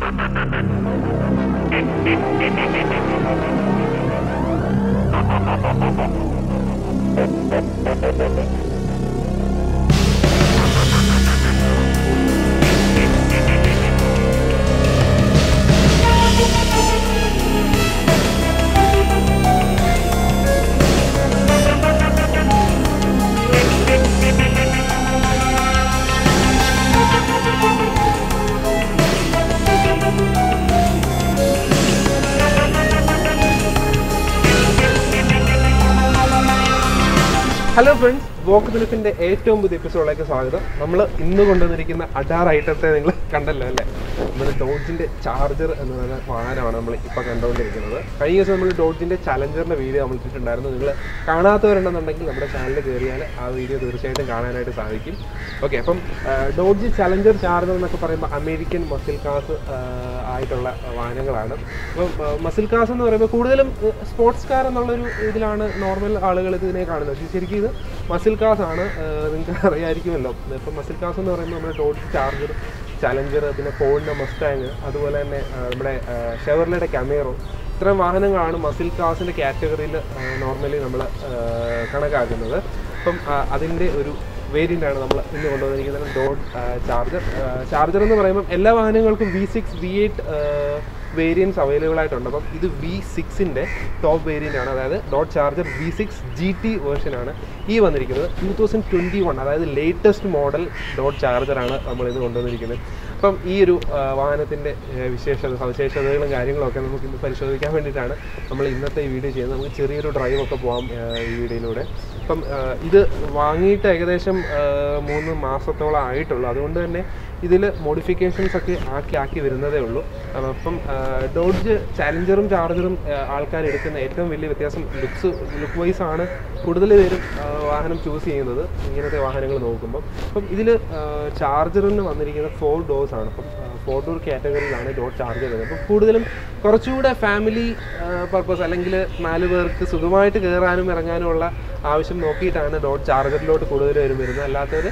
Hello friends walk ഫിലിപ്പിന്റെ ഏറ്റവും പുതിയ എപ്പിസോഡിലേക്ക് സ്വാഗതം നമ്മൾ ഇന്ന് കൊണ്ടുവന്നിരിക്കുന്ന അഡാർ ഐറ്റത്തെ നിങ്ങൾ കണ്ടല്ലോ അല്ലേ നമ്മുടെ ഡോഡ്ജിന്റെ ചാർജർ എന്ന് പറയുന്ന വാഹനമാണ് നമ്മൾ ഇപ്പോൾ കണ്ടുകൊണ്ടിരിക്കുന്നത് കഴിഞ്ഞ ദിവസം നമ്മൾ ഡോഡ്ജിന്റെ ചലഞ്ചറിന്റെ വീഡിയോ നമ്മൾ ഇട്ടിട്ടുണ്ടായിരുന്നു നിങ്ങൾ കാണാത്തവരുണ്ടെന്നുണ്ടെങ്കിൽ നമ്മുടെ ചാനലിൽ കയറിയാൽ ആ വീഡിയോ തീർച്ചയായിട്ടും കാണാനായിട്ട് സാധിക്കും ഓക്കെ അപ്പം ഡോഡ്ജ് ചലഞ്ചർ ചാർജർ എന്നൊക്കെ പറയുമ്പോൾ അമേരിക്കൻ മസിൽ കാസ് ആയിട്ടുള്ള വാഹനങ്ങളാണ് അപ്പം മസിൽ കാസ് എന്ന് പറയുമ്പോൾ കൂടുതലും സ്പോർട്സ് കാർ എന്നുള്ളൊരു ഇതിലാണ് നോർമൽ ആളുകൾ ഇതിനെ കാണുന്നത് പക്ഷേ ശരിക്കും ഇത് മസിൽ കാസ് ആണ് നിങ്ങൾക്ക് അറിയാമായിരിക്കുമല്ലോ ഇപ്പം മസിൽ കാസ് എന്ന് പറയുമ്പോൾ നമ്മുടെ ഡോഡ്ജ് ചാർജർ ചലഞ്ചർ പിന്നെ ഫോണിൻ്റെ മസ്റ്റാങ് അതുപോലെ തന്നെ ആ, നമ്മുടെ ഷെവർലയുടെ കമേറോ ഇത്തരം വാഹനങ്ങളാണ് മസിൽ കാസിൻ്റെ കാറ്റഗറിയിൽ നോർമലി നമ്മൾ കണക്കാക്കുന്നത് അപ്പം ആ, അതിൻ്റെ ഒരു വേരിയൻ്റ് ആണ് നമ്മൾ ഇന്ന് കൊണ്ടുവന്നിരിക്കുന്നത് ഡോഡ് ചാർജർ ചാർജർ എന്ന് പറയുമ്പോൾ എല്ലാ വാഹനങ്ങൾക്കും V six V eight variants available ആയിട്ടുണ്ട് അപ്പം ഇത് വി സിക്സിൻ്റെ ടോപ്പ് വേരിയൻ്റ് ആണ് അതായത് Dodge Charger V six G T വേർഷനാണ് ഈ വന്നിരിക്കുന്നത് ടൂ തൗസൻഡ് ട്വൻറ്റി വൺ അതായത് ലേറ്റസ്റ്റ് മോഡൽ ഡോട്ട് ചാർജറാണ് നമ്മൾ ഇത് കൊണ്ടുവന്നിരിക്കുന്നത് അപ്പം ഈ ഒരു ആ, വാഹനത്തിൻ്റെ ആ, വിശേഷത സവിശേഷതകളും കാര്യങ്ങളും ഒക്കെ നമുക്ക് ഇന്ന് പരിശോധിക്കാൻ വേണ്ടിയിട്ടാണ് നമ്മൾ ഇന്നത്തെ ഈ വീഡിയോ ചെയ്യുന്നത് നമുക്ക് ചെറിയൊരു ഡ്രൈവ് ഒക്കെ പോകാം ആ, ഈ വീഡിയോയിലൂടെ അപ്പം ആ, ഇത് വാങ്ങിയിട്ട് ഏകദേശം ആ, മൂന്ന് മാസത്തോളം ആയിട്ടുള്ളൂ അതുകൊണ്ട് തന്നെ ഇതിൽ മോഡിഫിക്കേഷൻസ് ഒക്കെ ആക്കി ആക്കി വരുന്നതേ ഉള്ളൂ അപ്പൊ അപ്പം ഡോഡ്ജ് ചാലഞ്ചറും ചാർജറും ആൾക്കാർ എടുക്കുന്ന ഏറ്റവും വലിയ വ്യത്യാസം ലുക്സ് ലുക്ക് വൈസ് ആണ് കൂടുതൽ പേരും ആ, വാഹനം ചൂസ് ചെയ്യുന്നത് ഇങ്ങനത്തെ വാഹനങ്ങൾ നോക്കുമ്പോൾ അപ്പം ഇതിൽ ചാർജറിന് വന്നിരിക്കുന്നത് ഫോർ ഡോസ് ആണ് അപ്പം ഫോർ ഡോർ കാറ്റഗറിയിലാണ് ഡോട്ട് ചാർജർ വരുന്നത് അപ്പം കൂടുതലും കുറച്ചുകൂടെ ഫാമിലി പർപ്പസ് അല്ലെങ്കിൽ നാല് പേർക്ക് സുഖമായിട്ട് കയറാനും ഇറങ്ങാനും ഉള്ള ആവശ്യം നോക്കിയിട്ടാണ് ഡോട്ട് ചാർജറിലോട്ട് കൂടുതൽ പേരും വരുന്നത് അല്ലാത്തവർ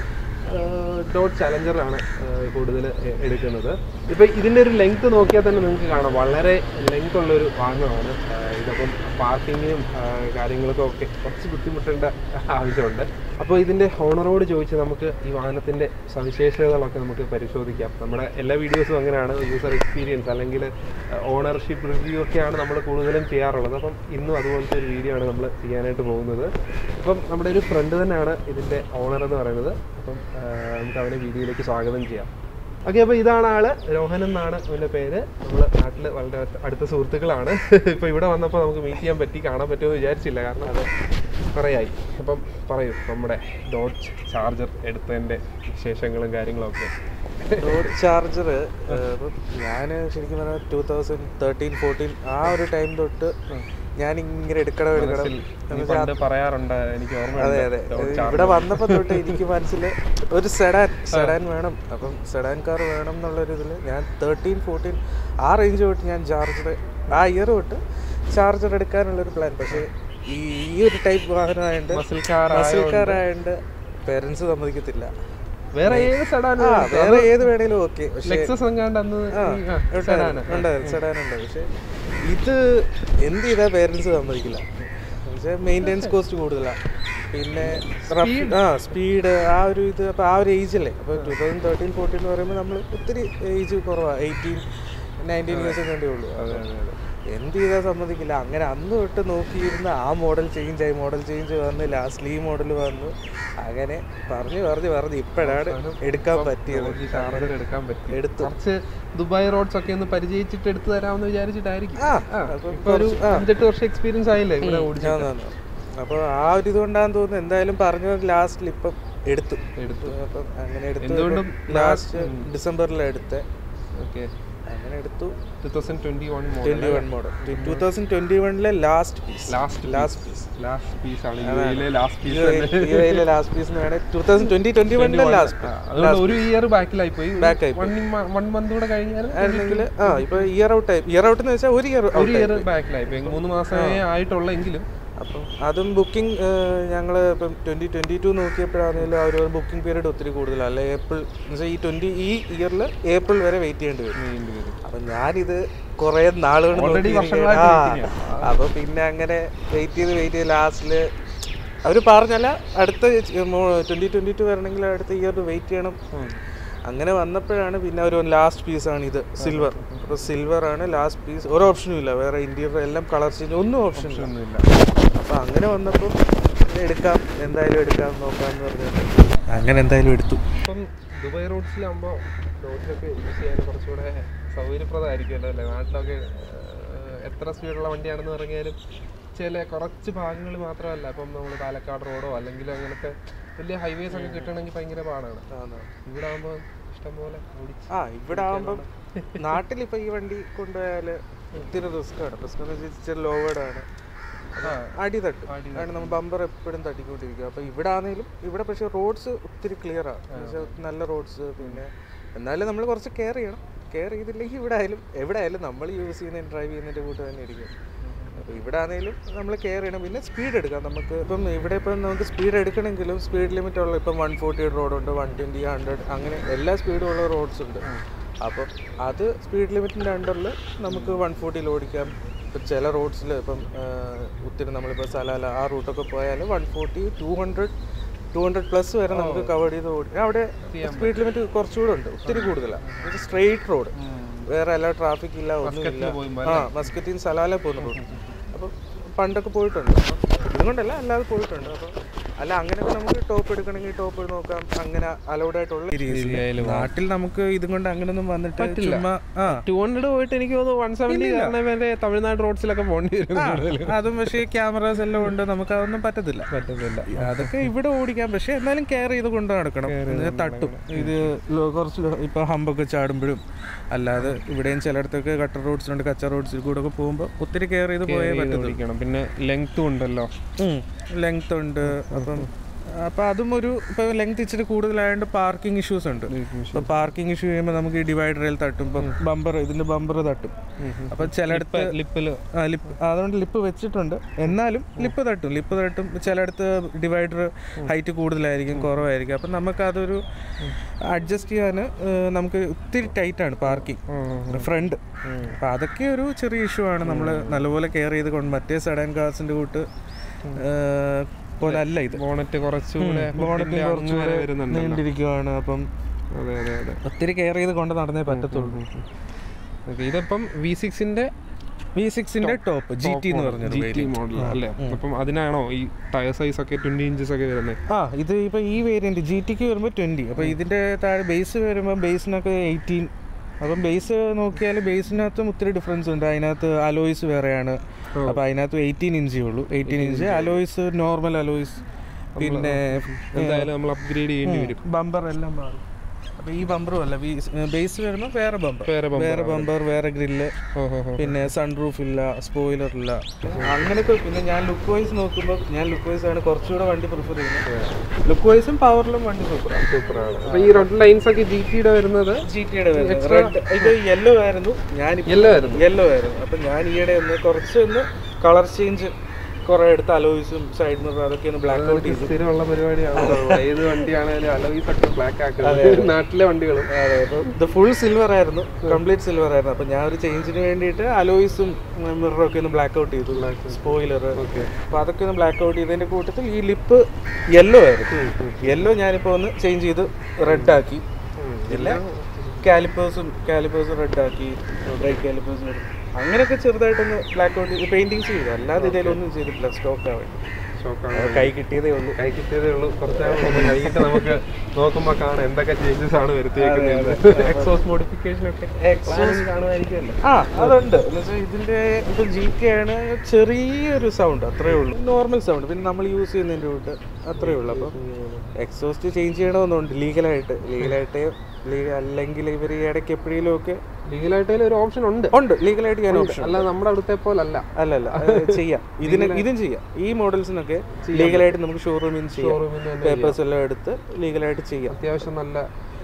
ഡോട്ട് ചലഞ്ചറാണ് കൂടുതൽ എടുക്കുന്നത് ഇപ്പം ഇതിൻ്റെ ഒരു ലെങ്ത് നോക്കിയാൽ തന്നെ നിങ്ങൾക്ക് കാണാം വളരെ ലെങ്ത് ഉള്ളൊരു വാഹനമാണ് ആ, ഇതപ്പം പാർക്കിങ്ങിനും കാര്യങ്ങൾക്കും ഒക്കെ കുറച്ച് ബുദ്ധിമുട്ടേണ്ട ആവശ്യമുണ്ട് അപ്പോൾ ഇതിൻ്റെ ഓണറോട് ചോദിച്ച് നമുക്ക് ഈ വാഹനത്തിൻ്റെ സവിശേഷതകളൊക്കെ നമുക്ക് പരിശോധിക്കാം നമ്മുടെ എല്ലാ വീഡിയോസും അങ്ങനെയാണ് യൂസർ എക്സ്പീരിയൻസ് അല്ലെങ്കിൽ ഓണർഷിപ്പ് റിവ്യൂ ഒക്കെയാണ് നമ്മൾ കൂടുതലും ചെയ്യാറുള്ളത് അപ്പം ഇന്നും അതുപോലത്തെ ഒരു വീഡിയോ ആണ് നമ്മൾ ചെയ്യാനായിട്ട് പോകുന്നത് അപ്പം നമ്മുടെ ഒരു ഫ്രണ്ട് തന്നെയാണ് ഇതിൻ്റെ ഓണർ എന്ന് പറയുന്നത് അപ്പം ആ, നമുക്ക് അവനെ വീഡിയോയിലേക്ക് സ്വാഗതം ചെയ്യാം ഓക്കെ അപ്പോൾ ഇതാണ് ആള് രോഹൻ എന്നാണ് അവൻ്റെ പേര് നമ്മൾ നാട്ടിൽ വളരെ അടുത്ത സുഹൃത്തുക്കളാണ് ഇപ്പോൾ ഇവിടെ വന്നപ്പോൾ നമുക്ക് മീറ്റ് ചെയ്യാൻ പറ്റി കാണാൻ പറ്റുമെന്ന് വിചാരിച്ചില്ല കാരണം അത് കുറേയായി അപ്പം പറയൂ നമ്മുടെ ഡോട്ട് ചാർജർ എടുത്തതിൻ്റെ വിശേഷങ്ങളും കാര്യങ്ങളും ഒക്കെ ഡോഡ് ചാർജർ ഞാൻ ശരിക്കും പറഞ്ഞാൽ ടൂ തൗസൻഡ് തേർട്ടീൻ ഫോർട്ടീൻ ആ ഒരു ടൈം തൊട്ട് ഞാൻ ഇങ്ങനെ എടുക്കണം എടുക്കണം മനസ്സിൽ നീ പണ്ട് പറയാറുണ്ട് എനിക്ക് അതെ ഓർമ്മയുണ്ട് അതെ ഡോട്ട് ഇവിടെ ചാർജർ വന്നപ്പോൾ തൊട്ട് എനിക്ക് മനസ്സിൽ ഒരു സെഡാൻ സെഡാൻ വേണം അപ്പം സെഡാൻ കാർ വേണം എന്നുള്ളൊരു ഇതിൽ ഞാൻ തേർട്ടീൻ ഫോർട്ടീൻ ആ റേഞ്ച് തൊട്ട് ഞാൻ ചാർജർ ആ ഇയർ തൊട്ട് ചാർജർ എടുക്കാനുള്ളൊരു പ്ലാൻ പക്ഷേ ഈ ഈ ഒരു ടൈപ്പ് വാഹനമായതുകൊണ്ട് മസിൽ കാർ മസിൽ കാർ ആയതുകൊണ്ട് പേരൻസ് സമ്മതിക്കത്തില്ല വേറെ ഏത് സെഡാൻ ആ വേറെ ഏത് വേണേലും ഓക്കെ പക്ഷേ ലെക്സസ് എങ്ങാണ്ട് അന്ന് ഈ- ആ, സെഡാന്. ഉണ്ടായിരുന്നു സെഡാനുണ്ട് പക്ഷെ ഇത് എന്ത് ചെയ്താൽ പേരൻസ് സമ്മതിക്കില്ല പക്ഷേ മെയിൻ്റെനൻസ് കോസ്റ്റ് കൂടുതലാണ് പിന്നെ rough- ആ സ്പീഡ് ആ ഒരു ഇത് അപ്പോൾ ആ ഒരു ഏജ് അല്ലേ അപ്പോൾ ടൂ തൗസൻഡ് തേർട്ടീൻ ഫോർട്ടീൻ എന്ന് പറയുമ്പോൾ നമ്മൾ ഒത്തിരി ഏജ് കുറവാണ് എയ്റ്റീൻ നയൻറ്റീൻ ഇയേഴ്സ് വേണ്ടി ഉള്ളൂ അതെ, അതെ, അതെ. എന്ത് ചെയ്താൽ സമ്മതിക്കില്ല അങ്ങനെ അന്ന് തൊട്ട് നോക്കിയിരുന്ന ആ മോഡൽ ചേഞ്ച് ആയി മോഡൽ ചേഞ്ച് വന്ന് ലാസ്റ്റ് ഈ മോഡൽ വന്നു അങ്ങനെ പറഞ്ഞു പറഞ്ഞു പറഞ്ഞു ഇപ്പോഴാണ് എടുക്കാൻ പറ്റിയത് ഈ ചാർജർ എടുക്കാൻ പറ്റി എടുത്തു. കുറച്ച് ദുബായ് റോഡ്സ് ഒക്കെ ഒന്ന് പരിചയിച്ചിട്ട് എടുത്തു തരാമെന്ന് വിചാരിച്ചിട്ടായിരിക്കും ആ, ആ, അപ്പൊ ഇപ്പൊ ഒരു ആ. അഞ്ചെട്ട് വർഷം എക്സ്പീരിയൻസ് ആയില്ലേ ഇവിടെ ഓടിച്ചിട്ട് അപ്പോൾ ആ ഒരു ഇതുകൊണ്ടാന്ന് തോന്നുന്നു എന്തായാലും പറഞ്ഞത് ലാസ്റ്റിൽ ഇപ്പം എടുത്തു എടുത്തു അപ്പം അങ്ങനെ എടുത്തു എന്തുകൊണ്ടും ലാസ്റ്റ് ഡിസംബറിലാണ് എടുത്തത് ഓക്കെ അങ്ങനെ എടുത്തു two thousand twenty one twenty one model two thousand twenty വണ്ണിലെ last piece last last piece last piece ആണ് യു എയിലെ ലാസ്റ്റ് പീസ് യിലെ ലാസ്റ്റ് പീസ് എന്ന് വേണേൽ ടൂ തൗസൻഡ് ട്വന്റി ട്വന്റി വണ്ണിലെ ലാസ്റ്റ് അതുകൊണ്ട് ഒരു ഇയർ ബാക്കിലായി പോയി Back ആയി വൺ വൺ മന്ത് കൂടെ കഴിഞ്ഞാൽ ആയിരുന്നെങ്കിൽ ആ ഇപ്പൊ ഇയർ ഔട്ട് ആയി ഇയർ ഔട്ട് എന്ന് വെച്ചാൽ ഒരു ഇയർ ഒരു ഇയർ ബാക്കിലായി പോയി മൂന്ന് മാസമേ ആയിട്ടുള്ളെങ്കിലും അപ്പം അതും ബുക്കിംഗ് ഞങ്ങൾ ഇപ്പം ട്വൻറ്റി ട്വൻറ്റി ടു നോക്കിയപ്പോഴാണെങ്കിലും ആ ഒരു ബുക്കിംഗ് പീരീഡ് ഒത്തിരി കൂടുതലാണ് അല്ലെ ഏപ്രിൽ എന്നുവെച്ചാൽ ഈ ട്വൻറ്റി ഈ ഇയറിൽ ഏപ്രിൽ വരെ വെയിറ്റ് ചെയ്യേണ്ടി വരും അപ്പം ഞാനിത് കുറേ നാളുകൾ Already വർഷങ്ങളായിട്ട് waiting അപ്പോൾ പിന്നെ അങ്ങനെ വെയിറ്റ് ചെയ്ത് വെയിറ്റ് ചെയ്ത് ലാസ്റ്റിൽ അവർ പറഞ്ഞല്ല അടുത്ത ട്വൻറ്റി ട്വൻറ്റി ടു വരണമെങ്കിൽ അടുത്ത ഇയർ വെയിറ്റ് ചെയ്യണം അങ്ങനെ വന്നപ്പോഴാണ് പിന്നെ ഒരു ലാസ്റ്റ് പീസാണ് ഇത് സിൽവർ അപ്പോൾ സിൽവർ ആണ് ലാസ്റ്റ് പീസ് ഒരു ഓപ്ഷനും ഇല്ല വേറെ ഇന്റീരിയർ എല്ലാം കളർ ചേഞ്ച് ഒന്നും ഓപ്ഷൻ ഇല്ല ഒന്നുമില്ല അപ്പോൾ അങ്ങനെ വന്നപ്പോൾ എടുക്കാം എന്തായാലും എടുക്കാം നോക്കാമെന്ന് പറഞ്ഞിട്ട് അങ്ങനെ എന്തായാലും എടുത്തു ഇപ്പം ദുബായ് റോഡ്സിലാകുമ്പോൾ റോഡിലൊക്കെ യൂസ് ചെയ്യാൻ കുറച്ചുകൂടെ സൗകര്യപ്രദമായിരിക്കുമല്ലോ അല്ലേ നാട്ടിലൊക്കെ ഏഹ്, എത്ര സ്പീഡുള്ള വണ്ടിയാണെന്ന് പറഞ്ഞാലും ചില കുറച്ച് ഭാഗങ്ങൾ മാത്രമല്ല ഇപ്പം നമ്മൾ പാലക്കാട് റോഡോ അല്ലെങ്കിൽ അങ്ങനത്തെ വലിയ ഹൈവേസ് ഒക്കെ കിട്ടണമെങ്കിൽ ഭയങ്കര പാടാണ് ഇവിടെ ആകുമ്പോൾ ഇഷ്ടംപോലെ ഓടിച്ച് ആ ഇവിടെ ആകുമ്പം നാട്ടിൽ ഇപ്പൊ ഈ വണ്ടി കൊണ്ടുപോയാൽ ഒത്തിരി റിസ്ക് ആണ് റിസ്ക് എന്ന് വെച്ചാൽ ഇച്ചിരി ലോവേഡ് ആണ് ആ, അടി തട്ടും കാരണം നമ്മൾ ബമ്പർ എപ്പോഴും തട്ടിക്കൊണ്ടിരിക്കും അപ്പോൾ ഇവിടെ ആണെങ്കിലും ഇവിടെ പക്ഷേ റോഡ്സ് ഒത്തിരി ക്ലിയർ ആണ് എന്നുവെച്ചാൽ നല്ല റോഡ്സ് പിന്നെ എന്നാലും നമ്മൾ കുറച്ച് കെയർ ചെയ്യണം കെയർ ചെയ്തില്ലെങ്കിൽ ഇവിടെ ആയാലും എവിടെ ആയാലും നമ്മൾ യൂസ് ചെയ്യുന്ന ഡ്രൈവ് ചെയ്യുന്നതിൻ്റെ കൂട്ട് തന്നെ ഇരിക്കും അപ്പോൾ ഇവിടെ ആണെങ്കിലും നമ്മൾ കെയർ ചെയ്യണം പിന്നെ സ്പീഡ് എടുക്കാം നമുക്ക് ഇപ്പം ഇവിടെ ഇപ്പം നമുക്ക് സ്പീഡ് എടുക്കണമെങ്കിലും സ്പീഡ് ലിമിറ്റ് ഉള്ള ഇപ്പം വൺ ഫോർട്ടി റോഡുണ്ട് വൺ ട്വൻറ്റി ഹൺഡ്രഡ് അങ്ങനെ എല്ലാ സ്പീഡും ഉള്ള റോഡ്സ് ഉണ്ട് അപ്പം അത് സ്പീഡ് ലിമിറ്റിൻ്റെ അണ്ടറിൽ നമുക്ക് വൺ ഫോർട്ടിയിൽ ഓടിക്കാം ഇപ്പം ചില റോഡ്സിൽ ഇപ്പം ആ, ഒത്തിരി നമ്മളിപ്പോൾ സലാല ആ റൂട്ടൊക്കെ പോയാൽ one forty two hundred two hundred plus വരെ നമുക്ക് കവർ ചെയ്ത് ഓടി അവിടെ സ്പീഡ് ലിമിറ്റ് കുറച്ചുകൂടെ ഉണ്ട് ഒത്തിരി കൂടുതലാണ് സ്ട്രെയിറ്റ് റോഡ് വേറെ എല്ലാ ട്രാഫിക് ഇല്ല ഒന്നുമില്ല ആ മസ്കറ്റിൻ സലാല പോകുന്ന റോഡ് അപ്പം പണ്ടൊക്കെ പോയിട്ടുണ്ട് അപ്പം ഇതുകൊണ്ടല്ല അല്ലാതെ പോയിട്ടുണ്ട് അപ്പം അല്ല അങ്ങനെയൊക്കെ നമുക്ക് ടോപ്പ് എടുക്കണമെങ്കിൽ ടോപ്പ് നോക്കാം അങ്ങനെ അലൗഡ് ആയിട്ടുള്ള നാട്ടിൽ നമുക്ക് ഇതും കൊണ്ട് അങ്ങനെയൊന്നും വന്നിട്ട് ചുമ്മാ ആ ടു ഹൺഡ്രഡ് പോയിട്ട് എനിക്ക് തോന്നുന്നു വൺ സെവൻറ്റി കാരണം വരെ തമിഴ്നാട് റോഡ്സിലൊക്കെ പോകേണ്ടി വരും ആ, അതും പക്ഷേ ക്യാമറാസ് എല്ലാം ഉണ്ട് നമുക്ക് അതൊന്നും പറ്റത്തില്ല പറ്റത്തില്ല അതൊക്കെ ഇവിടെ ഓടിക്കാം പക്ഷെ എന്നാലും കെയർ ചെയ്ത് കൊണ്ട് നടക്കണം എന്ന് തട്ടും ഇത് ലോ- കുറച്ച് ഇപ്പൊ ഹമ്പൊക്കെ ചാടുമ്പോഴും അല്ലാതെ ഇവിടെയും ചിലയിടത്തൊക്കെ കട്ടർ റോഡ്സിലുണ്ട് കച്ച റോഡ്സിൽ കൂടെ ഒക്കെ പോകുമ്പോൾ ഒത്തിരി കെയർ ചെയ്ത് പോയേ പറ്റത്തുള്ളൂ ഓടിക്കണം പിന്നെ ലെങ്ത്തും ഉണ്ടല്ലോ ലെങ്ത് ഉണ്ട് അപ്പം അപ്പൊ അതും ഒരു ഇപ്പൊ ലെങ്ത് ഇച്ചിരി കൂടുതലായതുകൊണ്ട് പാർക്കിംഗ് ഇഷ്യൂസ് ഉണ്ട് ഇപ്പൊ പാർക്കിംഗ് ഇഷ്യൂ ചെയ്യുമ്പോൾ നമുക്ക് ഈ ഡിവൈഡറിൽ തട്ടും ഇപ്പം ബമ്പർ ഇതിന്റെ ബമ്പർ തട്ടും അപ്പൊ ചിലയിടത്ത് ലിപ്പില് ആ ലിപ്പ് അതുകൊണ്ട് ലിപ്പ് വെച്ചിട്ടുണ്ട് എന്നാലും ലിപ്പ് തട്ടും ലിപ്പ് തട്ടും ചിലയിടത്ത് ഡിവൈഡർ ഹൈറ്റ് കൂടുതലായിരിക്കും കുറവായിരിക്കും അപ്പം നമുക്ക് അതൊരു അഡ്ജസ്റ്റ് ചെയ്യാൻ നമുക്ക് ഒത്തിരി ടൈറ്റ് ആണ് പാർക്കിംഗ് ഫ്രണ്ട് അപ്പം അതൊക്കെ ഒരു ചെറിയ ഇഷ്യൂ ആണ് നമ്മൾ നല്ലപോലെ കെയർ ചെയ്ത് കൊണ്ട് മറ്റേ സഡൻ കാർസിന്റെ കൂട്ട് ഏഹ്, പോലെ അല്ല ഇത് ബോണറ്റ് കുറച്ചുകൂടെ ബോണറ്റ് hood ന്റെ അങ്ങ് വരെ വരുന്നുണ്ട് നീണ്ടിരിക്കുവാണ് അപ്പം അതെ അതെ അതെ ഒത്തിരി കെയർ ചെയ്ത് കൊണ്ട് നടന്നേ പറ്റത്തുള്ളൂ Okay, ഇതിപ്പം വി സിക്സിന്റെ വി സിക്സിന്റെ ടോപ്പ് ജി ടി എന്ന് പറഞ്ഞൊരു ജി ടി variant. മോഡൽ അല്ലേ അപ്പം അതിനാണോ ഈ ടയർ സൈസ് ഒക്കെ ട്വന്റി ഇഞ്ചസ് ഒക്കെ വരുന്നത് ആ ഇത് ഇപ്പൊ ഈ വേരിയന്റ് ജി ടിക്ക് വരുമ്പോൾ ട്വന്റി അപ്പൊ ഇതിന്റെ താഴെ ബേസ് വരുമ്പോൾ ബേസിനൊക്കെ എയ്റ്റീൻ അപ്പം ബേസ് നോക്കിയാൽ ബേസിനകത്തും ഒത്തിരി ഡിഫറൻസ് ഉണ്ട് അതിനകത്ത് അലോയ്സ് വേറെയാണ് അപ്പൊ അതിനകത്ത് എയ്റ്റീൻ ഇഞ്ചേ ഉള്ളൂ eighteen inch alloys normal alloys പിന്നെ എന്തായാലും നമ്മൾ അപ്ഗ്രേഡ് ചെയ്യേണ്ടി വരും ബമ്പർ എല്ലാം മാറും അപ്പൊ ഈ ബമ്പറും അല്ല ബേസ് വരുമ്പോൾ വേറെ ബമ്പർ വേറെ bumper വേറെ ബമ്പർ വേറെ ഗ്രില്ല് ഓഹോ പിന്നെ സൺറൂഫ് ഇല്ല സ്പോയിലർ ഇല്ല അങ്ങനെയൊക്കെ പിന്നെ ഞാൻ ലുക്ക് വൈസ് നോക്കുമ്പോൾ ഞാൻ ലുക്ക് വൈസ് ആണ് കുറച്ചുകൂടെ വണ്ടി പ്രിഫർ ചെയ്യുന്നത് ലുക്ക് വൈസും പവറിലും വണ്ടി സൂപ്പറാണ് സൂപ്പറാണ് അപ്പൊ ഈ റെഡ് ലൈൻസ് ഒക്കെ ജി ടിയുടെ വരുന്നത് ജി ടിയുടെ റെഡ് ഇത് യെല്ലോ ആയിരുന്നു ഞാൻ യെല്ലോ ആയിരുന്നു യെല്ലോ ആയിരുന്നു അപ്പൊ ഞാൻ ഈയിടെ ഒന്ന് കുറച്ച് ഒന്ന് കളർ ചേഞ്ച് കുറെ എടുത്ത് അലോയ്സും സൈഡ് മിറർ അതൊക്കെ ഒന്ന് ബ്ലാക്ക് ഔട്ട് ചെയ്തു സ്ഥിരമുള്ള പരിപാടിയാണ് ഏത് വണ്ടിയാണെങ്കിലും അലോയ്സ് ഒക്കെ ബ്ലാക്ക് ആക്കുന്നത് നാട്ടിലെ വണ്ടികളും അതെ അപ്പൊ ഇത് ഫുൾ സിൽവർ ആയിരുന്നു കംപ്ലീറ്റ് സിൽവർ ആയിരുന്നു അപ്പൊ ഞാൻ ഒരു ചേഞ്ചിന് വേണ്ടിയിട്ട് അലോയ്സും മിററും ഒക്കെ ഒന്ന് ബ്ലാക്ക് ഔട്ട് ചെയ്തു സ്പോയിലർ അപ്പൊ അതൊക്കെ ഒന്ന് ബ്ലാക്ക് ഔട്ട് ചെയ്തതിന്റെ കൂട്ടത്തിൽ ഈ ലിപ്പ് യെല്ലോ ആയിരുന്നു യെല്ലോ ഞാനിപ്പോ ഒന്ന് ചേഞ്ച് ചെയ്ത് റെഡ് ആക്കി എല്ലാ കാലിപ്പേഴ്സും കാലിപ്പേഴ്സും റെഡ് ആക്കി ബ്രേക്ക് കാലിപ്പേഴ്സും അങ്ങനെയൊക്കെ ചെറുതായിട്ടൊന്ന് ബ്ലാക്ക് ഔട്ട് ചെയ്ത് പെയിന്റിങ്സ് ചെയ്തു അല്ലാതെ ഇതിലൊന്നും ചെയ്തിട്ടില്ല സ്റ്റോക്ക് ആവാൻ ഷോക്കാണ് കൈ കിട്ടിയതേ ഉള്ളൂ കൈ കിട്ടിയതേ ഉള്ളൂ കുറച്ചാണ് കഴിഞ്ഞിട്ട് നമുക്ക് നോക്കുമ്പോൾ കാണാം എന്തൊക്കെ ചേഞ്ചസ് ആണ് വരുത്തിയേക്കുന്നത് എക്സോസ് മോഡിഫിക്കേഷൻ ഒക്കെ കാണുമായിരിക്കുമല്ലോ ആ അതുണ്ട് എന്നുവെച്ചാൽ ഇതിന്റെ ഇപ്പൊ ജി ടി ആണ് ചെറിയൊരു സൗണ്ട് അത്രേ ഉള്ളൂ നോർമൽ സൗണ്ട് പിന്നെ നമ്മൾ യൂസ് ചെയ്യുന്നതിന്റെ കൂട്ട് അത്രേ ഉള്ളൂ അപ്പം എക്സോസ്റ്റ് ചേഞ്ച് ചെയ്യണമെന്നുണ്ട് ലീഗലായിട്ട് ലീഗലായിട്ട് അല്ലെങ്കിൽ ഇവർ ഇടയ്ക്ക് എപ്പോഴേലും ഒക്കെ ലീഗലായിട്ട് ഒരു ഓപ്ഷൻ ഉണ്ട് ഉണ്ട് ലീഗലായിട്ട് ചെയ്യാൻ ഓപ്ഷൻ അല്ല നമ്മുടെ അവിടുത്തെ പോലല്ല അല്ലല്ല അത് ചെയ്യാം ഇതിന് ഇതും ചെയ്യാം ഈ മോഡൽസിനൊക്കെ ലീഗലായിട്ട് നമുക്ക് ഷോറൂമിൽ നിന്ന് ചെയ്യാം ഷോറൂമിൽ നിന്ന് പേപ്പേഴ്സ് എല്ലാം എടുത്ത് ലീഗലായിട്ട് ചെയ്യാം അത്യാവശ്യം നല്ല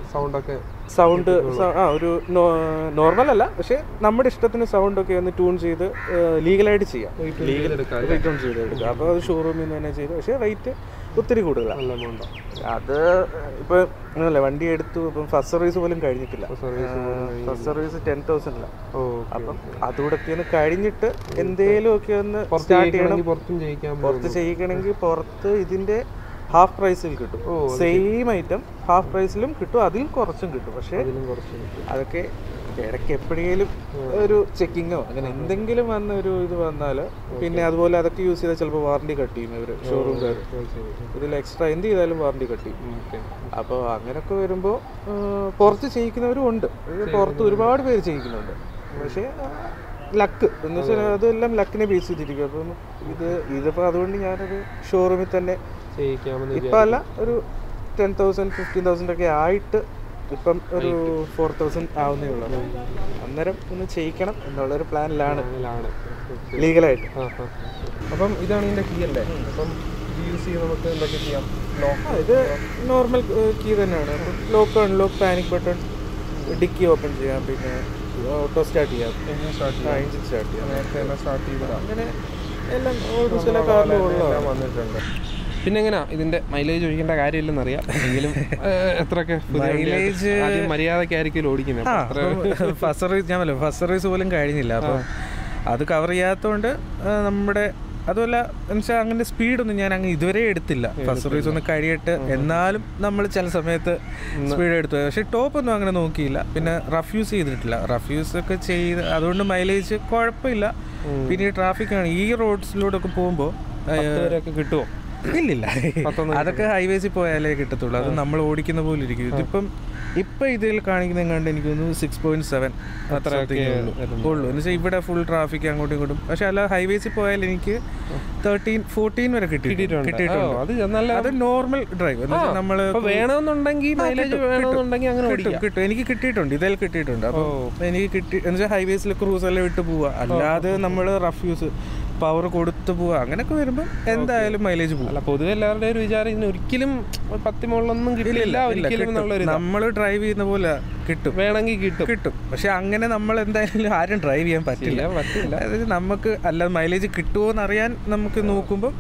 സൗണ്ട് ഒക്കെ സൗണ്ട് ആ ഒരു നോർമൽ അല്ല പക്ഷെ നമ്മുടെ ഇഷ്ടത്തിന് സൗണ്ട് ഒക്കെ ഒന്ന് ട്യൂൺ ചെയ്ത് ലീഗലായിട്ട് ചെയ്യാം ലീഗൽ എടുക്കാം റിട്ടേൺ ചെയ്തെടുക്കാം അപ്പോൾ അത് ഷോറൂമിൽ നിന്ന് തന്നെ ചെയ്തു പക്ഷേ റേറ്റ് ഒത്തിരി കൂടുതലാണ് നല്ല എമൗണ്ട് അത് ഇപ്പൊ അങ്ങനല്ല വണ്ടി എടുത്തു ഇപ്പം ഫസ്റ്റ് സർവീസ് പോലും കഴിഞ്ഞിട്ടില്ല ഫസ്റ്റ് സർവീസ് ടെൻ തൗസൻഡിലാണ് ഓ അപ്പം അതുകൂടെ ഒക്കെ ഒന്ന് കഴിഞ്ഞിട്ട് എന്തേലും ഒക്കെ ഒന്ന് സ്റ്റാർട്ട് ചെയ്യണം പുറത്തും ജയിക്കാൻ പുറത്ത് ചെയ്യിക്കണമെങ്കിൽ പുറത്ത് ഇതിന്റെ ഹാഫ് പ്രൈസിൽ കിട്ടും സെയിം ഐറ്റം ഹാഫ് പ്രൈസിലും കിട്ടും അതിൽ കുറച്ചും കിട്ടും പക്ഷേ അതിലും കുറച്ച് അതൊക്കെ ഇടയ്ക്ക് എപ്പോഴേലും ഒരു ചെക്കിങ്ങോ അങ്ങനെ എന്തെങ്കിലും വന്ന ഒരു ഇത് വന്നാൽ പിന്നെ അതുപോലെ അതൊക്കെ യൂസ് ചെയ്താൽ ചിലപ്പോൾ വാറണ്ടി കട്ട് ചെയ്യും ഇവർ ഷോറൂംകാർ ഇതിൽ എക്സ്ട്രാ എന്ത് ചെയ്താലും വാറണ്ടി കട്ട് ചെയ്യും ഓക്കെ അപ്പോൾ അങ്ങനെയൊക്കെ വരുമ്പോൾ പുറത്ത് ചെയ്യിക്കുന്നവരും ഉണ്ട് ഇത് പുറത്ത് ഒരുപാട് പേര് ചെയ്യിക്കുന്നുണ്ട് പക്ഷേ ലക്ക് എന്ന് വെച്ചാൽ അതെല്ലാം ലക്കിനെ ബേസ് ചെയ്തിരിക്കും അപ്പം ഇത് ഇതിപ്പോൾ അതുകൊണ്ട് ഞാനൊരു ഷോറൂമിൽ തന്നെ ചെയ്യിക്കാമെന്ന് ഇപ്പം അല്ല ഒരു ടെൻ തൗസൻഡ് ഫിഫ്റ്റീൻ തൗസൻഡ് ഒക്കെ ആയിട്ട് ഇപ്പം ഒരു ഫോർ തൗസൻഡ് ആവുന്നേ ഉള്ളൂ അന്നേരം ഒന്ന് ചെയ്യിക്കണം എന്നുള്ളൊരു പ്ലാനിലാണ് വിചാരിച്ചാണ് ലീഗലായിട്ട് ആ ആ അപ്പം ഇതാണ് ഇതിന്റെ കീ അല്ലേ അപ്പം ഇത് യൂസ് ചെയ്ത് നമുക്ക് എന്തൊക്കെ ചെയ്യാം ലോക്ക് ആ ഇത് നോർമൽ കീ തന്നെയാണ് lock unlock panic button dickey open ചെയ്യാം പിന്നെ ഓട്ടോ സ്റ്റാർട്ട് ചെയ്യാം എഞ്ചിൻ സ്റ്റാർട്ട് ആ എഞ്ചിൻ സ്റ്റാർട്ട് ചെയ്യാം നേരത്തെ തന്നെ സ്റ്റാർട്ട് ചെയ്തതാണ് അങ്ങനെ എല്ലാം ഓൾമോസ്റ്റ് എല്ലാ കാറിലും ഉള്ളതാണ് വന്നിട്ടുണ്ട് പിന്നെ എങ്ങനെയാ ഇതിന്റെ മൈലേജ് ഒഴിക്കേണ്ട കാര്യമില്ലെന്ന് അറിയാം എങ്കിലും ഏഹ്, എത്രയൊക്കെ Mileage- ആദ്യം മര്യാദക്കായിരിക്കും ഓടിക്കുന്നത് ആ അപ്പൊ എത്ര- ഫസ്റ്റ് സർവീസ് ഞാൻ പറയാം ഫസ്റ്റ് സർവീസ് പോലും കഴിഞ്ഞില്ല അപ്പോൾ അത് കവർ ചെയ്യാത്തതുകൊണ്ട് ആ, നമ്മുടെ അതുമല്ല എന്നുവെച്ചാൽ അങ്ങനെ സ്പീഡൊന്നും ഞാൻ അങ്ങ് ഇതുവരെ എടുത്തില്ല ഫസ്റ്റ് സർവീസ് ഒന്ന് കഴിയട്ട് എന്നാലും നമ്മൾ ചില സമയത്ത് സ്പീഡ് എടുത്തു പക്ഷേ ടോപ്പ് ഒന്നും അങ്ങനെ നോക്കിയില്ല പിന്നെ റഫ് യൂസ് ചെയ്തിട്ടില്ല റഫ് യൂസ് ഒക്കെ ചെയ്ത് അതുകൊണ്ട് മൈലേജ് കുഴപ്പമില്ല പിന്നെ ഈ ട്രാഫിക്കാണ് ഈ റോഡ്സിലൂടെ ഒക്കെ പോകുമ്പോൾ പത്ത് വരെയൊക്കെ കിട്ടുമോ ഇല്ലില്ല പത്തൊന്നും അതൊക്കെ ഹൈവേസിൽ പോയാലേ കിട്ടത്തുള്ളൂ അത് നമ്മൾ ഓടിക്കുന്ന പോലെ ഇരിക്കും ഇതിപ്പം ഇപ്പൊ ഇതിൽ കാണിക്കുന്ന കണ്ട് എനിക്ക് തോന്നുന്നു സിക്സ് പോയിന്റ് സെവൻ അത്രയൊക്കെ ഉള്ളൂ എന്ന് വെച്ചാൽ ഇവിടെ ഫുൾ ട്രാഫിക് അങ്ങോട്ടും ഇങ്ങോട്ടും പക്ഷെ അല്ല ഹൈവേസിൽ പോയാൽ എനിക്ക് തേർട്ടീൻ ഫോർട്ടീൻ വരെ കിട്ടിയിട്ടുണ്ട് കിട്ടിയിട്ടുണ്ട് ഓ, അത് നല്ല അത് നോർമൽ ഡ്രൈവ് എന്ന് വെച്ചാൽ നമ്മള് അപ്പൊ വേണമെന്നുണ്ടെങ്കിൽ മൈലേജ് വേണമെന്നുണ്ടെങ്കിൽ അങ്ങനെ കിട്ടും ഓടിക്കാം കിട്ടും എനിക്ക് കിട്ടിയിട്ടുണ്ട് ഇതിൽ കിട്ടിയിട്ടുണ്ട് അപ്പോൾ എനിക്ക് കിട്ടി എന്ന് വെച്ചാൽ ഹൈവേസിൽ ക്രൂസ് എല്ലാം വിട്ട് പോവാ അല്ലാതെ നമ്മൾ റഫ് യൂസ് പവർ കൊടുത്തു പോവാ അങ്ങനെയൊക്കെ വരുമ്പോൾ എന്തായാലും മൈലേജ് പോകും അല്ല പൊതുവെ എല്ലാവരുടെയും ഒരു വിചാരം ഇതിന് ഒരിക്കലും പത്തി മുകളിലൊന്നും കിട്ടില്ല ഒരിക്കലും എന്നുള്ളൊരു ഇതാ. നമ്മൾ ഡ്രൈവ് ചെയ്യുന്ന പോലെ കിട്ടും വേണമെങ്കിൽ കിട്ടും കിട്ടും പക്ഷെ അങ്ങനെ നമ്മൾ എന്തായാലും ആരും ഡ്രൈവ് ചെയ്യാൻ പറ്റില്ല ഇല്ല, പറ്റില്ല അതായത് നമുക്ക് അല്ല മൈലേജ് കിട്ടുമോ എന്നറിയാൻ നമുക്ക് നോക്കുമ്പോൾ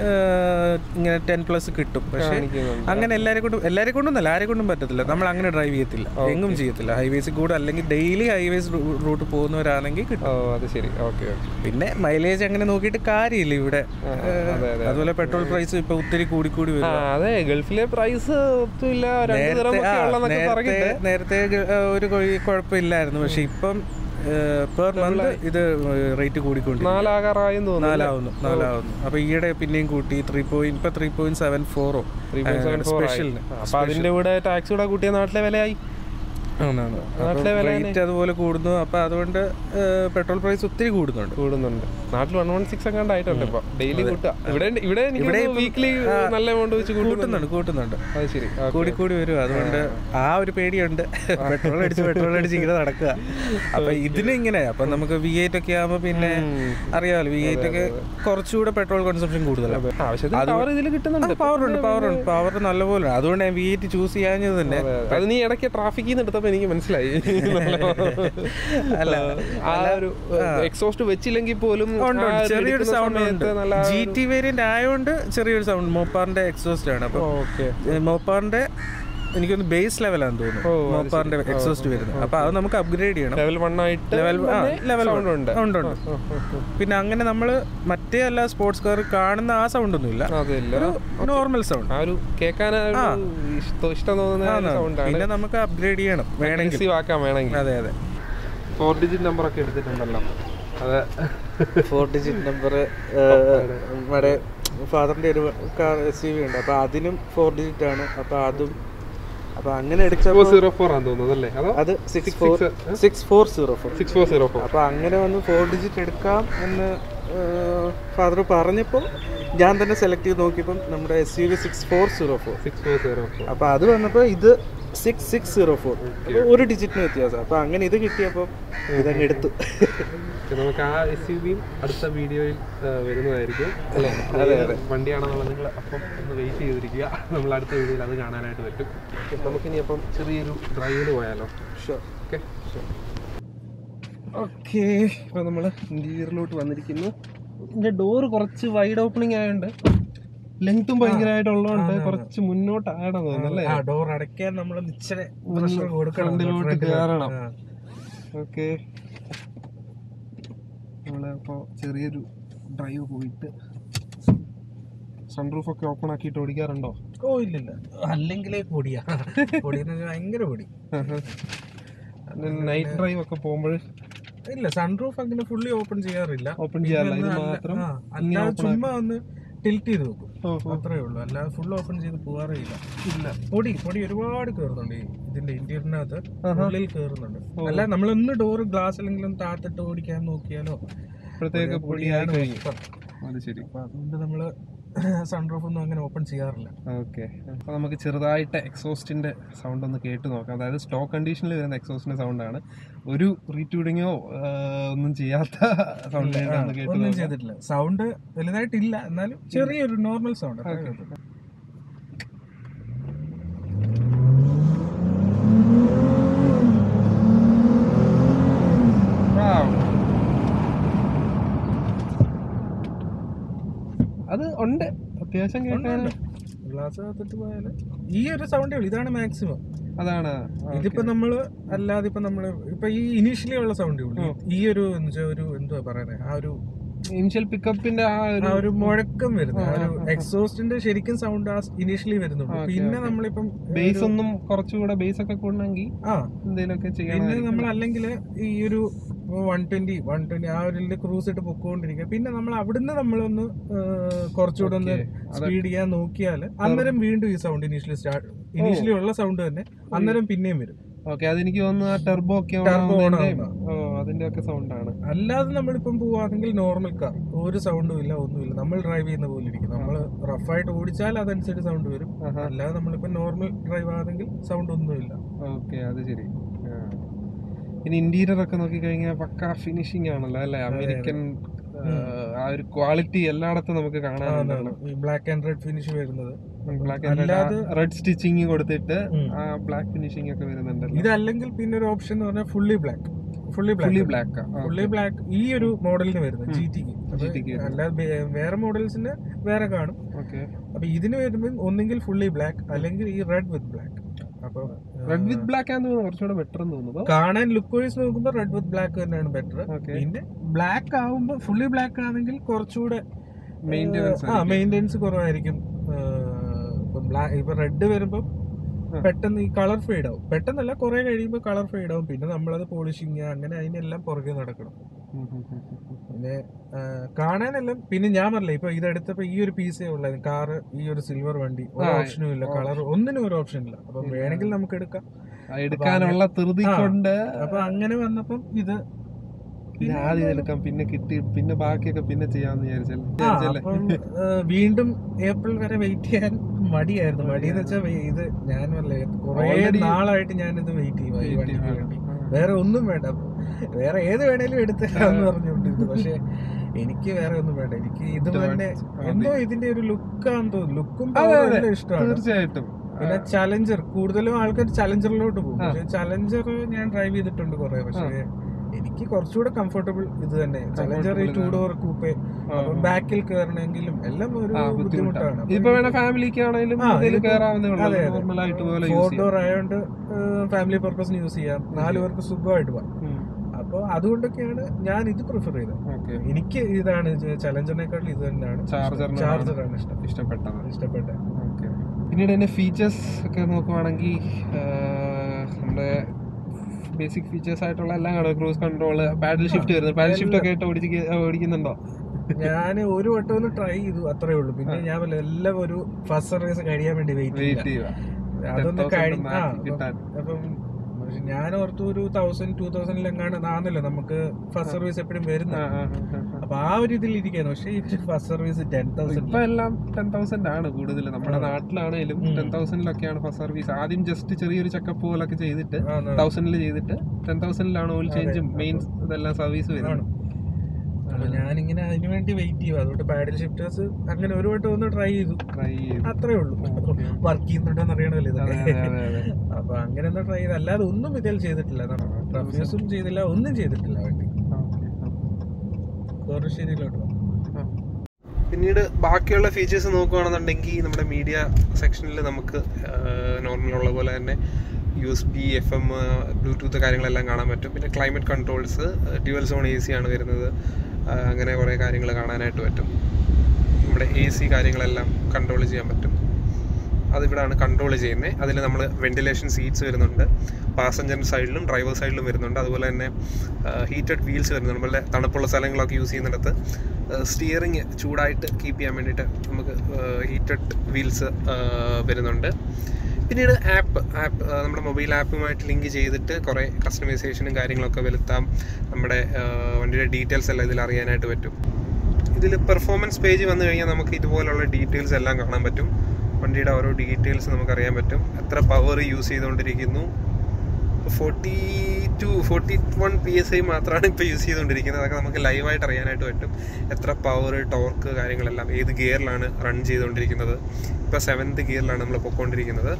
ഇങ്ങനെ ടെൻ പ്ലസ് കിട്ടും പക്ഷെ കാണിക്കുന്നുണ്ട്. അങ്ങനെ എല്ലാരെ കൊണ്ടും എല്ലാരെ കൊണ്ടൊന്നല്ല ആരെ കൊണ്ടും പറ്റത്തില്ല നമ്മൾ അങ്ങനെ ഡ്രൈവ് ചെയ്യത്തില്ല എങ്ങും ചെയ്യത്തില്ല ഹൈവേസിൽ കൂടെ അല്ലെങ്കിൽ ഡെയിലി ഹൈവേസ് റൂട്ട് പോകുന്നവരാണെങ്കിൽ കിട്ടും ഓ അത് ശരി ഓക്കെ ഓക്കെ പിന്നെ മൈലേജ് അങ്ങനെ നോക്കിയിട്ട് കാര്യമില്ല ഇവിടെ അതെ, അതെ. അതുപോലെ പെട്രോൾ പ്രൈസ് ഇപ്പൊ ഒത്തിരി കൂടി കൂടി ആ വരും അതെ ഗൾഫിലെ പ്രൈസ് ഒത്തുമില്ല രണ്ട് നേരത്തെ ദിറമൊക്കെ ആ, ഉള്ളെന്നൊക്കെ നേരത്തെ പറഞ്ഞിട്ട് നേരത്തെ ഗ- ആ, ഒരു കൊഴ- കുഴപ്പമില്ലായിരുന്നു പക്ഷെ ഇപ്പം പെർ മന്ത് ഇത് റേറ്റ് കൂടിക്കൊണ്ടിരിക്കും നാലാകാറായെന്ന് തോന്നുന്നു നാലാവുന്നു നാലാവുന്നു അപ്പൊ ഈയിടെ പിന്നെയും കൂട്ടി ത്രീ പോയിന്റ് ഇപ്പൊ ത്രീ പോയിന്റ് സെവൻ ഫോറോ ത്രീ പോയിന്റ് സെവൻ ഫോർ സ്പെഷ്യലിന് അപ്പൊ അതിന്റെ കൂടെ ടാക്സ് കൂടെ കൂട്ടിയ നാട്ടിലെ വിലയായി നാട്ടിലെ വില റേറ്റ് അതുപോലെ കൂടുന്നു അപ്പൊ അതുകൊണ്ട് പെട്രോൾ പ്രൈസ് ഒത്തിരി കൂടുന്നുണ്ട് കൂടുന്നുണ്ട് നാട്ടിൽ വൺ വൺ സിക്സ് ഒക്കെ ആയിട്ടുണ്ട് ഇപ്പൊ ഡെയിലി കൂട്ടുക ഇവിടെ ഇവിടെ ഇവിടെ എനിക്ക് വീക്ക്ലി നല്ല എമൗണ്ട് വെച്ച് കൂട്ടുന്നുണ്ട് കൂട്ടുന്നുണ്ട് കൂട്ടുന്നുണ്ട് അത് ശരി ആ, കൂടി കൂടി വരും അതുകൊണ്ട് ആ ഒരു പേടിയുണ്ട് പെട്രോൾ അടിച്ച് പെട്രോൾ അടിച്ച് ഇങ്ങനെ നടക്കുക അപ്പൊ ഇതിന് ഇങ്ങനെ അപ്പൊ നമുക്ക് വി എയ്റ്റ് ഒക്കെ ആകുമ്പോ പിന്നെ അറിയാമല്ലോ വി എയ്റ്റ് ഒക്കെ കുറച്ചുകൂടെ പെട്രോൾ കൺസംഷൻ കൂടുതലാണ് ആവശ്യത്തിന് പവർ ഇതിൽ കിട്ടുന്നുണ്ട് പവർ ഉണ്ട് പവർ ഉണ്ട് പവർ നല്ലപോലെ അതുകൊണ്ട് ഞാൻ വി എയ്റ്റ് ചൂസ് ചെയ്യാഞ്ഞത് തന്നെ അതെ, അതെ. അത് നീ ഇടയ്ക്ക് ട്രാഫിക്കിൽ നിന്ന് എടുത്തപ്പോ എനിക്ക് മനസ്സിലായി അല്ല ആ ഒരു എക്സോസ്റ്റ് വെച്ചില്ലെങ്കിൽ പോലും ഉണ്ട്, ആ ഉണ്ട്. ഒരു ചെറിയൊരു എടുക്കുന്ന സൗണ്ട് ഉണ്ട് സമയത്ത് നല്ല ജി ടി വേരിയന്റ് ആയതുകൊണ്ട് ചെറിയൊരു സൗണ്ട് മോപ്പാറിന്റെ എക്സോസ്റ്റ് ആണ് അപ്പൊ ഓക്കെ മോപ്പാറിന്റെ എനിക്കൊന്ന് ബേസ് ലെവലാന്ന് തോന്നുന്നു മോപ്പാറിന്റെ എക്സോസ്റ്റ് വരുന്നത് അപ്പൊ അത് നമുക്ക് അപ്ഗ്രേഡ് ചെയ്യണം ലെവൽ വൺ ആയിട്ട് ലെവൽ ലെവൽ സൗണ്ട് ഉണ്ട് ഉണ്ട് ഉണ്ട് പിന്നെ അങ്ങനെ നമ്മൾ മറ്റേ അല്ല സ്പോർട്സ് കാർ കാണുന്ന ആ സൗണ്ട് ഒന്നുമില്ല അതില്ല നോർമൽ സൗണ്ട് ആ ഒരു കേൾക്കാൻ ഇഷ്ടം ഇഷ്ടം തോന്നുന്ന സൗണ്ടാണ് പിന്നെ നമുക്ക് അപ്ഗ്രേഡ് ചെയ്യണം വേണമെങ്കിൽ റിസീവ് ആക്കാൻ വേണമെങ്കിൽ അതെ അതെ ഫോർ ഡിജിറ്റ് നമ്പർ ഒക്കെ എടുത്തിട്ടുണ്ടല്ലോ അതെ ഫോർ ഡിജിറ്റ് നമ്പർ നമ്മുടെ ഫാദറിന്റെ ഒരു കാർ എസ് യു വി ഉണ്ട് അപ്പൊ അതിനും ഫോർ ഡിജിറ്റ് ആണ് അപ്പൊ അതും അപ്പൊ അങ്ങനെ എടുച്ചപ്പോ സീറോ ഫോർ ആണെന്ന് തോന്നുന്നത് അല്ലേ അതോ അത് six four six four zero four six four zero four അപ്പൊ അങ്ങനെ വന്ന് ഫോർ ഡിജിറ്റ് എടുക്കാം എന്ന് ഫാദർ പറഞ്ഞപ്പോൾ ഞാൻ തന്നെ സെലക്ട് ചെയ്ത് നോക്കിയപ്പം നമ്മുടെ S U V six four zero four six four zero four അപ്പോൾ അത് വന്നപ്പോൾ ഇത് സിക്സ് സിക്സ് സീറോ ഫോർ അപ്പോൾ ഒരു ഡിജിറ്റിന് വ്യത്യാസം അപ്പോൾ അങ്ങനെ ഇത് കിട്ടിയപ്പോൾ ഇതങ്ങ് എടുത്തു നമുക്ക് ആ എസ് യു വിയും അടുത്ത വീഡിയോയിൽ ആ, വരുന്നതായിരിക്കും അല്ലേ അതെ, ഏത് വണ്ടിയാണെന്നുള്ളത് നിങ്ങൾ അപ്പം ഒന്ന് വെയിറ്റ് ചെയ്തിരിക്കുക നമ്മൾ അടുത്ത വീഡിയോയിൽ അത് കാണാനായിട്ട് പറ്റും നമുക്കിനി അപ്പം ചെറിയൊരു ഡ്രൈവിന് പോയാലോ ഷുവർ ഓക്കെ ഓക്കെ ഇപ്പോൾ നമ്മൾ ഇൻറ്റീരിയറിലോട്ട് വന്നിരിക്കുന്നു ഇതിൻ്റെ ഡോറ് കുറച്ച് വൈഡ് ഓപ്പണിംഗ് ആയതുകൊണ്ട് ലെങ്ത്തും ഭയങ്കരമായിട്ടുള്ളതുകൊണ്ട് കുറച്ച് മുന്നോട്ടാകണം തോന്നുന്നല്ലേ ആ ഡോർ അടയ്ക്കാൻ നമ്മൾ ഇച്ചിരി ഫ്രണ്ടിലോട്ട് കയറണം ഓക്കെ നമ്മളപ്പോൾ ചെറിയൊരു ഡ്രൈവ് പോയിട്ട് സൺറൂഫ് ഒക്കെ ഓപ്പൺ ആക്കിയിട്ട് ഓടിക്കാറുണ്ടോ ഓ ഇല്ലില്ല അല്ലെങ്കിലേ പൊടിയാ പൊടി എന്ന് പറഞ്ഞാൽ ഭയങ്കര പൊടി നൈറ്റ് ഡ്രൈവ് ഒക്കെ പോകുമ്പോൾ ഇല്ല സൺറൂഫ് അങ്ങനെ ഫുള്ളി ഓപ്പൺ ചെയ്യാറില്ല ഓപ്പൺ ചെയ്യാറില്ല ഇത് പിന്നെ മാത്രം ആ, അല്ലാതെ ചുമ്മാ ഒന്ന് ടിൽറ്റ് ചെയ്ത് വെക്കും ഓഹോ. അത്രേ ഉള്ളൂ അല്ലാതെ ഫുൾ ഓപ്പൺ ചെയ്ത് പോകാറേ ഇല്ല ഇല്ല പൊടി പൊടി ഒരുപാട് കയറുന്നുണ്ട് ഈ ഇതിന്റെ ഇന്റീരിയറിനകത്ത് ആഹാ. ഉള്ളിൽ കയറുന്നുണ്ട് അല്ല നമ്മളൊന്ന് ഡോർ ഗ്ലാസ് അല്ലെങ്കിൽ ഒന്ന് താത്തിട്ട് ഓടിക്കാൻ നോക്കിയാലോ പ്രത്യേക പൊടിയായി കഴിഞ്ഞു മൊത്തം. അത് ശരി അപ്പൊ അതുകൊണ്ട് നമ്മള് സൺറൂഫ് ഒന്നും അങ്ങനെ ഓപ്പൺ ചെയ്യാറില്ല ഓക്കെ അപ്പോൾ നമുക്ക് ചെറുതായിട്ട് എക്സോസ്റ്റിന്റെ സൗണ്ട് ഒന്ന് കേട്ട് നോക്കാം അതായത് സ്റ്റോക്ക് കണ്ടീഷനിൽ വരുന്ന എക്സോസ്റ്റിന്റെ സൗണ്ടാണ് ഒരു റീട്യൂഡിങ്ങോ ഒന്നും ചെയ്യാത്ത സൗണ്ട് ഒന്ന് കേട്ട് ഒന്നും നോക്കാം ചെയ്തിട്ടില്ല സൗണ്ട് വലുതായിട്ടില്ല എന്നാലും ചെറിയൊരു നോർമൽ സൗണ്ട് Wow. അത് ഉണ്ട് അത്യാവശ്യം കേൾക്കാൻ ഗ്ലാസ് അകത്തിട്ട് പോയാല് ഈ ഒരു സൗണ്ടേ ഉള്ളൂ ഇതാണ് മാക്സിമം അതാണ് ഇതിപ്പോ നമ്മള് അല്ലാതെ ഇപ്പൊ നമ്മള് ഇപ്പൊ ഈ ഇനീഷ്യലി ഉള്ള സൗണ്ടേ ഉള്ളൂ ഈ ഒരു എന്ന് വെച്ചാ ഒരു എന്തുവാ പറയുന്നത് ആ ഒരു ഇനിഷ്യൽ പിക്കപ്പിന്റെ ആ ഒരു ആ ഒരു മുഴക്കം വരുന്നത് ആ ഒരു എക്സോസ്റ്റിന്റെ ശരിക്കും സൗണ്ട് ആ ഇനീഷ്യലി വരുന്നുള്ളൂ പിന്നെ നമ്മളിപ്പം ബേസ് ഒന്നും കുറച്ചുകൂടെ ബേസ് ഒക്കെ കൂടണമെങ്കിൽ ആ എന്തെങ്കിലുമൊക്കെ പിന്നെ ചെയ്യണം നമ്മൾ അല്ലെങ്കിൽ ഈ ഒരു വൺ ട്വന്റി വൺ ട്വന്റി ആ ഒരു ക്രൂസ് ഇട്ട് പൊക്കോണ്ടിരിക്കുക പിന്നെ നമ്മൾ അവിടുന്ന് നമ്മളൊന്ന് ആ, കുറച്ചുകൂടെ ഒന്ന് സ്പീഡ് ചെയ്യാൻ നോക്കിയാൽ അന്നേരം വീണ്ടും ഈ സൗണ്ട് ഇനീഷ്യലി സ്റ്റാർട്ട് ഇനീഷ്യലി ഉള്ള സൗണ്ട് തന്നെ അന്നേരം പിന്നെയും വരും ഓക്കെ അതെനിക്ക് തോന്നുന്നു ആ ടെർബോ ഒക്കെ on Turbo on ആവുന്നതിന്റെ- ഓ അതിന്റെ ഒക്കെ സൗണ്ട് ആണ് അല്ലാതെ നമ്മളിപ്പം പോവാണെങ്കിൽ നോർമൽ കാർ ഒരു സൗണ്ടും ഇല്ല ഒന്നുമില്ല നമ്മൾ ഡ്രൈവ് ചെയ്യുന്ന പോലെ ഇരിക്കും നമ്മൾ റഫായിട്ട് ഓടിച്ചാൽ അതനുസരിച്ച് സൗണ്ട് വരും ആഹാ. അല്ലാതെ നമ്മളിപ്പോ നോർമൽ ഡ്രൈവ് ആണെങ്കിൽ സൗണ്ട് ഒന്നുമില്ല ഓക്കെ അത് ശരി ആ. ഇനി ഇന്റീരിയർ ഒക്കെ നോക്കി കഴിഞ്ഞാൽ പക്ക ഫിനിഷിംഗ് ആണല്ലോ അല്ലെ അമേരിക്കൻ ആ ഒരു ക്വാളിറ്റി എല്ലായിടത്തും നമുക്ക് കാണാനുണ്ടല്ലോ ഈ ബ്ലാക്ക് ആൻഡ് റെഡ് ഫിനിഷ് വരുന്നത് ബ്ലാക്ക് അല്ലാതെ- റെഡ് സ്റ്റിച്ചിങ് കൊടുത്തിട്ട് ഉം. ആ ബ്ലാക്ക് ഫിനിഷിംഗ് ഒക്കെ വരുന്നുണ്ടല്ലോ ഇതല്ലെങ്കിൽ പിന്നെ ഒരു ഓപ്ഷൻ എന്ന് പറഞ്ഞാൽ fully black fully fully black black fully black ഈ ഒരു മോഡലിന് വരുന്നത് ജി ടിക്ക് GT ക്ക് അല്ലാതെ വേ- വേറെ മോഡൽസിന് വേറെ കാണും ഓക്കെ അപ്പൊ ഇതിന് വരുമ്പോൾ ഒന്നെങ്കിൽ ഫുള്ളി ബ്ലാക്ക് അല്ലെങ്കിൽ ഈ റെഡ് വിത്ത് ബ്ലാക്ക് അപ്പൊ റെഡ് വിത്ത് ബ്ലാക്ക് ആണെന്ന് തോന്നുന്നു കുറച്ചുകൂടെ ബെറ്റർ എന്ന് തോന്നുന്നു കാണാൻ ലുക്ക് വൈസ് നോക്കുമ്പോൾ റെഡ് വിത്ത് ബ്ലാക്ക് തന്നെയാണ് ബെറ്റർ ഓക്കെ പിന്നെ ബ്ലാക്ക് ആവുമ്പോൾ ഫുള്ളി ബ്ലാക്ക് ആണെങ്കിൽ കുറച്ചുകൂടെ മെയിൻ്റെനൻസ് ആ മെയിൻ്റെനൻസ് കുറവായിരിക്കും ഇപ്പൊ ബ്ലാക്ക് ഇപ്പൊ റെഡ് വരുമ്പോൾ ആ. പെട്ടെന്ന് ഈ കളർ ഫെയ്ഡ് ആവും പെട്ടെന്നല്ല കുറെ കഴിയുമ്പോൾ കളർ ഫെയ്ഡ് ആവും പിന്നെ നമ്മളത് പോളിഷിങ് അങ്ങനെ അതിനെല്ലാം പുറകെ നടക്കണം പിന്നെ ആ, കാണാനെല്ലാം പിന്നെ ഞാൻ പറഞ്ഞില്ല ഇപ്പൊ ഇതെടുത്തപ്പോ ഈ ഒരു പീസേ ഉള്ളായിരുന്നു കാറ് ഈ ഒരു സിൽവർ വണ്ടി ഒരു ആ, ഓപ്ഷനും ഇല്ല കളർ ഒന്നിനും ഒരു ഓപ്ഷൻ ഇല്ല അപ്പൊ വേണമെങ്കിൽ നമുക്ക് എടുക്കാം എടുക്കാനുള്ള ധൃതി ആ. കൊണ്ട് അപ്പൊ അങ്ങനെ വന്നപ്പം ഇത് ഇത് ആദ്യം എടുക്കാം പിന്നെ കിട്ടി പിന്നെ ബാക്കിയൊക്കെ പിന്നെ ചെയ്യാന്ന് വിചാരിച്ചല്ലേ ആ, വിചാരിച്ചല്ലേ അപ്പം ആ, വീണ്ടും ഏപ്രിൽ വരെ വെയിറ്റ് ചെയ്യാൻ മടിയായിരുന്നു മടി എന്ന് വെച്ചാൽ ഇത് ഞാൻ പറഞ്ഞില്ലേ കുറേ Already- നാളായിട്ട് ഞാൻ ഇത് വെയിറ്റ് ചെയ്യും ഈ Wait വണ്ടിക്ക് ചെയ്യും. വേണ്ടി വേറെ ഒന്നും വേണ്ട വേറെ ഏത് വേണേലും എടുത്തരാന്ന് പറഞ്ഞുകൊണ്ടിരുന്നു പക്ഷെ എനിക്ക് വേറെ ഒന്നും വേണ്ട എനിക്ക് ഇത് തന്നെ എന്തോ ഇതിന്റെ ഒരു ലുക്കാന്ന് തോന്നുന്നു ലുക്കും അതെ, അതെ. എല്ലാം ഇഷ്ടമാണ് തീർച്ചയായിട്ടും പിന്നെ ചലഞ്ചർ കൂടുതലും ആൾക്കാർ ചലഞ്ചറിലോട്ട് പോകും പക്ഷെ ചലഞ്ചർ ഞാൻ ഡ്രൈവ് ചെയ്തിട്ടുണ്ട് കുറെ പക്ഷേ എനിക്ക് കുറച്ചുകൂടെ കംഫർട്ടബിൾ ഇത് തന്നെ ചലഞ്ചർ ഈ ടൂ ഡോർ കൂപ്പേ ബാക്കിൽ കയറണമെങ്കിലും എല്ലാം ഒരു ബുദ്ധിമുട്ടാണ് ഇപ്പൊ വേണേ ഫാമിലിക്ക് ആണെങ്കിലും ആ, ഇതിൽ ഇതിപ്പോ- കയറാവുന്നേ ഉള്ളൂ അതെ, അതെ. നോർമൽ ആയിട്ട് പോലെ ഫോർ യൂസ് ചെയ്യാം ഡോർ ആയതുകൊണ്ട് ഫാമിലി പർപ്പസിന് യൂസ് ചെയ്യാം നാല് പേർക്ക് സുഖമായിട്ട് പോകാം അപ്പോൾ അതുകൊണ്ടൊക്കെയാണ് ഞാൻ ഇത് പ്രിഫർ ചെയ്തത് ഓക്കെ എനിക്ക് ഇതാണ് ചലഞ്ചറിനെക്കാട്ടിൽ ഇത് തന്നെയാണ് ചാർജറിന് ചാർജറാണ് ഇഷ്ടം ഇഷ്ടപ്പെട്ടത് ഇഷ്ടപ്പെട്ട ഓക്കെ പിന്നീട് അതിന്റെ ഫീച്ചേഴ്സ് ഒക്കെ നോക്കുവാണെങ്കിൽ നമ്മുടെ ബേസിക് ഫീച്ചേഴ്സ് ആയിട്ടുള്ള എല്ലാം കാണും ക്രൂസ് കൺട്രോൾ പാഡൽ ഷിഫ്റ്റ് വരുന്നത് പാഡൽ ഷിഫ്റ്റ് ഒക്കെ ആയിട്ട് ഓടിച്ച് ഓടിക്കുന്നുണ്ടോ ഞാൻ ഒരു വട്ടം ഒന്ന് ട്രൈ ചെയ്തു അത്രേ ഉള്ളൂ പിന്നെ ഞാൻ പറഞ്ഞില്ലേ, എല്ലാം ഒരു ഫസ്റ്റ് സർവീസ് കഴിയാൻ വേണ്ടി വെയിറ്റ് വെയിറ്റ് ചെയ്യുക ചെയ്യുക അതൊന്ന് 10,000 കഴിഞ്ഞ ആ നാക്കി കിട്ടാൻ അപ്പം പക്ഷെ ഞാൻ ഓർത്തു ഒരു തൗസൻഡ് ടൂ തൗസൻഡിലെങ്ങാണ് ആണല്ലോ നമുക്ക് ഫസ്റ്റ് സർവീസ് എപ്പോഴും വരുന്നത് ആ, ആ, ആ, ആ. അപ്പൊ ആ ഒരു ഇതിൽ ഇരിക്കാണ് പക്ഷെ ഇവര് ഫസ്റ്റ് സർവീസ് ടെൻ തൗസൻഡ് ഇപ്പൊ എല്ലാം ടെൻ തൗസൻഡ് ആണ് കൂടുതൽ നമ്മുടെ നാട്ടിലാണേലും ഉം. ടെൻ തൗസൻഡിലൊക്കെയാണ് ഫസ്റ്റ് സർവീസ് ആദ്യം ജസ്റ്റ് ചെറിയൊരു ചെക്കപ്പ് പോലൊക്കെ ചെയ്തിട്ട് ആണ്. തൗസൻഡിൽ ചെയ്തിട്ട് ടെൻ തൗസൻഡിലാണ് ഓയിൽ ചേഞ്ചും മെയിൻ ഇതെല്ലാം സർവീസ് വരുന്നത് അപ്പൊ ഞാനിങ്ങനെ അതിനു വേണ്ടി വെയിറ്റ് ചെയ്യും അതുകൊണ്ട് പാഡൽ ഷിഫ്റ്റേഴ്സ് അങ്ങനെ ഒരു വട്ടം ഒന്ന് ട്രൈ ചെയ്തു ട്രൈ ചെയ്തു അത്രേ ഉള്ളൂ Okay. വർക്ക് ചെയ്യുന്നുണ്ടോന്ന് അറിയണമല്ലോ അതെ ഇതൊക്കെ അതെ അതെ അതെ അപ്പൊ അങ്ങനെ ഒന്ന് ട്രൈ ചെയ്ത് അല്ലാതെ ഒന്നും ഇതിൽ ചെയ്തിട്ടില്ല റഫ്യൂസും ചെയ്തില്ല ഒന്നും ചെയ്തിട്ടില്ല വണ്ടി കോർഷേരിയിലോട്ട് പിന്നീട് ബാക്കിയുള്ള ഫീച്ചേഴ്സ് നോക്കുകയാണെന്നുണ്ടെങ്കിൽ നമ്മുടെ മീഡിയ സെക്ഷനിൽ നമുക്ക് നോർമൽ ഉള്ള പോലെ തന്നെ U S B F M Bluetooth കാര്യങ്ങളെല്ലാം കാണാൻ പറ്റും പിന്നെ climate controls dual zone A C ആണ് വരുന്നത് ആ, അങ്ങനെ കുറേ കാര്യങ്ങൾ കാണാനായിട്ട് പറ്റും നമ്മുടെ എ സി കാര്യങ്ങളെല്ലാം കൺട്രോൾ ചെയ്യാൻ പറ്റും അതിവിടാണ് കൺട്രോൾ ചെയ്യുന്നത് അതിൽ നമ്മൾ വെന്റിലേഷൻ സീറ്റ്സ് വരുന്നുണ്ട് പാസഞ്ചർ സൈഡിലും ഡ്രൈവർ സൈഡിലും വരുന്നുണ്ട് അതുപോലെ തന്നെ ഹീറ്റഡ് വീൽസ് വരുന്നുണ്ട് നമ്മളുടെ തണുപ്പുള്ള സ്ഥലങ്ങളൊക്കെ യൂസ് ചെയ്യുന്നിടത്ത് സ്റ്റിയറിങ് ചൂടായിട്ട് കീപ്പ് ചെയ്യാൻ വേണ്ടിയിട്ട് നമുക്ക് ഹീറ്റഡ് വീൽസ് വരുന്നുണ്ട് പിന്നീട് ആപ്പ് ആപ്പ് നമ്മുടെ മൊബൈൽ ആപ്പുമായിട്ട് ലിങ്ക് ചെയ്തിട്ട് കുറേ കസ്റ്റമൈസേഷനും കാര്യങ്ങളൊക്കെ വരുത്താം നമ്മുടെ ആ, വണ്ടിയുടെ ഡീറ്റെയിൽസ് എല്ലാം ഇതിൽ അറിയാനായിട്ട് പറ്റും ഇതിൽ പെർഫോമൻസ് പേജ് വന്നു കഴിഞ്ഞാൽ നമുക്ക് ഇതുപോലുള്ള ഡീറ്റെയിൽസ് എല്ലാം കാണാൻ പറ്റും വണ്ടിയുടെ ഓരോ ഡീറ്റെയിൽസ് നമുക്ക് അറിയാൻ പറ്റും എത്ര പവർ യൂസ് ചെയ്തുകൊണ്ടിരിക്കുന്നു forty two forty one P S I മാത്രമാണ് ഇപ്പോൾ യൂസ് ചെയ്തുകൊണ്ടിരിക്കുന്നത് അതൊക്കെ നമുക്ക് ലൈവായിട്ട് അറിയാനായിട്ട് പറ്റും എത്ര പവർ ടോർക്ക് കാര്യങ്ങളെല്ലാം ഏത് ഗിയറിലാണ് റൺ ചെയ്തുകൊണ്ടിരിക്കുന്നത് ഇപ്പോൾ സെവൻത്ത് ഗിയറിലാണ് നമ്മൾ പൊയ്ക്കൊണ്ടിരിക്കുന്നത്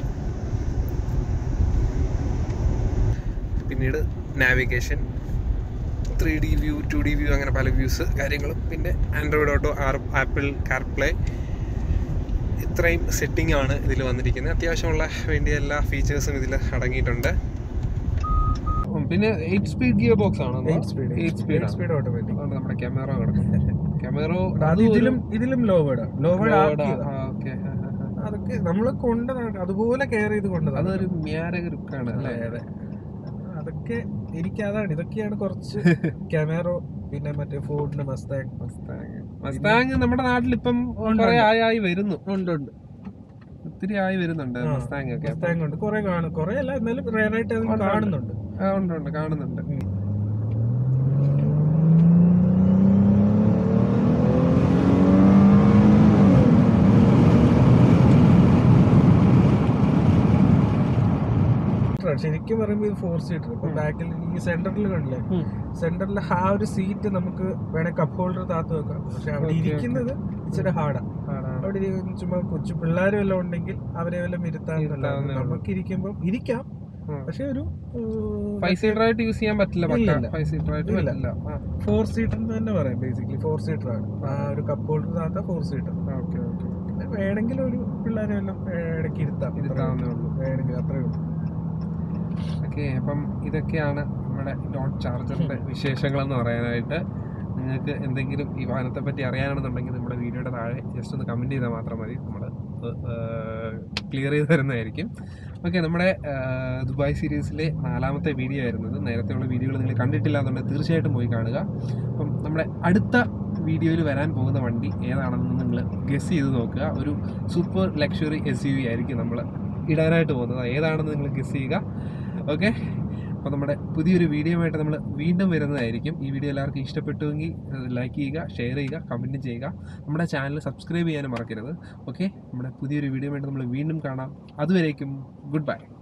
പിന്നീട് navigation three D view two D view അങ്ങനെ പല വ്യൂസ് കാര്യങ്ങളും പിന്നെ Android auto or Apple CarPlay ഇത്രയും സെറ്റിംഗ് ആണ് ഇതിൽ വന്നിരിക്കുന്നത് അത്യാവശ്യമുള്ള വേണ്ടിയ എല്ലാ ഫീച്ചേഴ്സും ഇതിൽ അടങ്ങിയിട്ടുണ്ട് പിന്നെ എയ്റ്റ് സ്പീഡ് ഗിയർ ബോക്സ് ആണോ eight speed eight speed speed automatic നമ്മുടെ ക്യാമറ കിടക്കുന്നത് ക്യാമറ അത് ഇതിലും ഇതിലും ലോവേഡ് ലോവേഡ് ആക്കിയത് ഓക്കെ അതൊക്കെ നമ്മള് കൊണ്ട് നട- അതുപോലെ കെയർ ചെയ്ത് കൊണ്ടതാണ് അതൊരു മ്യാരക ലുക്കാണ് അല്ലേ അതെ അതൊക്കെ എനിക്ക് അതാണ് ഇതൊക്കെയാണ് കുറച്ച് ക്യാമറോ പിന്നെ മറ്റേ ഫോർഡിന്റെ മസ്താങ് മസ്താങ് മസ്താങ് നമ്മുടെ നാട്ടിൽ ഇപ്പം ഉണ്ട്, കുറെ ഉണ്ട്. ആയി ആയി വരുന്നു ഉണ്ട് ഉണ്ട് ഒത്തിരി ആയി വരുന്നുണ്ട് ആ, മസ്താങ് ഒക്കെ മസ്താങ് ഉണ്ട് കുറെ കാണും കുറെ അല്ല എന്നാലും റയർ ആയിട്ട് അത് ഉണ്ട്, ഉണ്ട്. കാണുന്നുണ്ട് ആ, ഉണ്ട് ഉണ്ട് കാണുന്നുണ്ട് ശരിക്കും പറയുമ്പോൾ ഇത് ഫോർ സീറ്റർ ഇപ്പൊ ഉം. ബാക്കിൽ ഈ സെന്ററിൽ കണ്ടില്ലേ ഉം. സെന്ററിൽ ആ ഒരു സീറ്റ് നമുക്ക് വേണേ കപ്പ് ഹോൾഡർ താത്ത് വെക്കാം പക്ഷെ അവിടെ Okay, okay. ഇരിക്കുന്നത് ഇച്ചിരി ഹാർഡാ അവിടെ ഇരി- ചുമ്മാ കൊച്ചു പിള്ളേരും എല്ലാം ഉണ്ടെങ്കിൽ അവരെ വല്ലതും ഇരുത്താൻ ഇരുത്താവുന്നേ ഉള്ളൂ. നമുക്ക് ഇരിക്കുമ്പോൾ ഇരിക്കാം ഉം. പക്ഷെ ഒരു ഫൈവ് സീറ്റർ ആയിട്ട് യൂസ് ചെയ്യാൻ പറ്റില്ല ഇല്ല, ഇല്ല. ഫൈവ് സീറ്റർ ആയിട്ട് ഇല്ല. പറ്റില്ല ഫോർ സീറ്റർ എന്ന് തന്നെ പറയാം ബേസിക്കലി ഫോർ സീറ്റർ ആണ് ആ ഒരു കപ്പ് ഹോൾഡർ താത്ത ഫോർ സീറ്റർ ഓക്കെ ഓക്കെ പിന്നെ വേണമെങ്കിൽ ഒരു പിള്ളേരെ എല്ലാം ഇടയ്ക്ക് ഇരുത്താം അത്രേ ഇരുത്താവുന്നേ ഉള്ളൂ. ഉള്ളൂ വേണമെങ്കിൽ അത്രേ ഉള്ളൂ ഓക്കെ അപ്പം ഇതൊക്കെയാണ് നമ്മുടെ ഡോട്ട് ചാർജറിന്റെ വിശേഷങ്ങൾ എന്ന് പറയാനായിട്ട് നിങ്ങൾക്ക് എന്തെങ്കിലും ഈ വാഹനത്തെ പറ്റി അറിയാനാണെന്നുണ്ടെങ്കിൽ നമ്മുടെ വീഡിയോയുടെ താഴെ ജസ്റ്റ് ഒന്ന് കമൻറ്റ് ചെയ്താൽ മാത്രം മതി നമ്മൾ ക്ലിയർ ചെയ്ത് തരുന്നതായിരിക്കും ഓക്കെ നമ്മുടെ ആ, ദുബായ് സീരീസിലെ നാലാമത്തെ വീഡിയോ ആയിരുന്നത് നേരത്തെയുള്ള വീഡിയോകൾ നിങ്ങൾ കണ്ടിട്ടില്ല എന്നുണ്ടെങ്കിൽ തീർച്ചയായിട്ടും പോയി കാണുക അപ്പം നമ്മുടെ അടുത്ത വീഡിയോയിൽ വരാൻ പോകുന്ന വണ്ടി ഏതാണെന്ന് നിങ്ങൾ ഗസ് ചെയ്ത് നോക്കുക ഒരു super luxury S U V ആയിരിക്കും നമ്മൾ ഇടാനായിട്ട് പോകുന്നത് ഏതാണെന്ന് നിങ്ങൾ ഗസ് ചെയ്യുക ഓക്കെ അപ്പോൾ നമ്മുടെ പുതിയൊരു വീഡിയോ ആയിട്ട് നമ്മൾ വീണ്ടും വരുന്നതായിരിക്കും ഈ വീഡിയോ എല്ലാവർക്കും ഇഷ്ടപ്പെട്ടുവെങ്കിൽ ലൈക്ക് ചെയ്യുക ഷെയർ ചെയ്യുക കമൻറ്റ് ചെയ്യുക നമ്മുടെ ചാനൽ സബ്സ്ക്രൈബ് ചെയ്യാനും മറക്കരുത് ഓക്കെ നമ്മുടെ പുതിയൊരു വീഡിയോ ആയിട്ട് നമ്മൾ വീണ്ടും കാണാം അതുവരേക്കും ഗുഡ് ബൈ